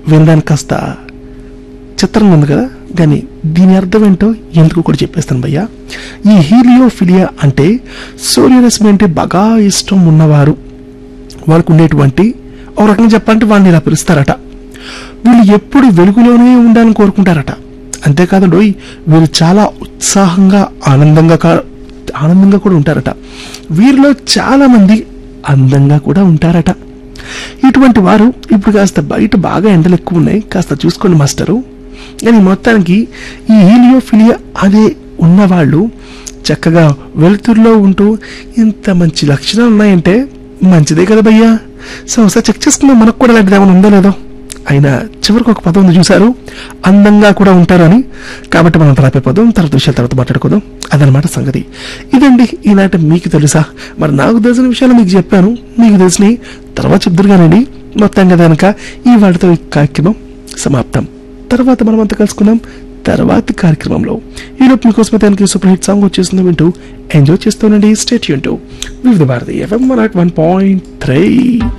వినడానికి కాస్త చిత్రంగా ఉంది కదా కానీ దీని అర్థం ఏంటో ఎందుకు కూడా చెప్పేస్తాను భయ్యా ఈ హీలియోఫిలియా అంటే సూర్యరశ్మి అంటే బాగా ఇష్టం ఉన్నవారు వాళ్ళకు ఉండేటువంటి ఒక రకంగా చెప్పాలంటే వాళ్ళని ఇలా పిలుస్తారట వీళ్ళు ఎప్పుడు వెలుగులోనే ఉండాలని కోరుకుంటారట అంతేకాదండి వీళ్ళు చాలా ఉత్సాహంగా ఆనందంగా కా- ఆనందంగా కూడా ఉంటారట వీరిలో చాలా మంది అందంగా కూడా ఉంటారట ఇటువంటి వారు ఇప్పుడు కాస్త బయట బాగా ఎండలు ఎక్కువ ఉన్నాయి కాస్త చూసుకోండి మాస్టరు కానీ మొత్తానికి ఈ హీలియోఫిలియా అదే ఉన్నవాళ్ళు చక్కగా వెలుతురులో ఉంటూ ఇంత మంచి లక్షణాలు ఉన్నాయంటే మంచిదే కదా భయ్యా సో ఒకసారి చెక్ చేసుకుందాం మనకు కూడా ఇలాంటిది ఏమైనా ఉందో లేదో అయినా చివరికి ఒక పదం ఉంది చూశారు అందంగా కూడా ఉంటారు అని కాబట్టి మనం తలపై పదం తర్వాత విషయాల తర్వాత మాట్లాడుకోదాం అదనమాట సంగతి ఇదండి ఈనాటి మీకు తెలుసా మరి నాకు తెలిసిన విషయాలు మీకు చెప్పాను మీకు తెలిసినవి తర్వాత చెప్దురు కానండి మొత్తంగా కనుక ఈ వాటితో ఈ కార్యక్రమం సమాప్తం తర్వాత మనం అంతా కలుసుకుందాం తర్వాతి కార్యక్రమంలో ఈలోపు మీకోసం దానికి సూపర్ హిట్ సాంగ్ వచ్చేసింది వింటూ ఎంజాయ్ చేస్తూనండి స్టేట్ యూన్ Vividh Bharati FM one point three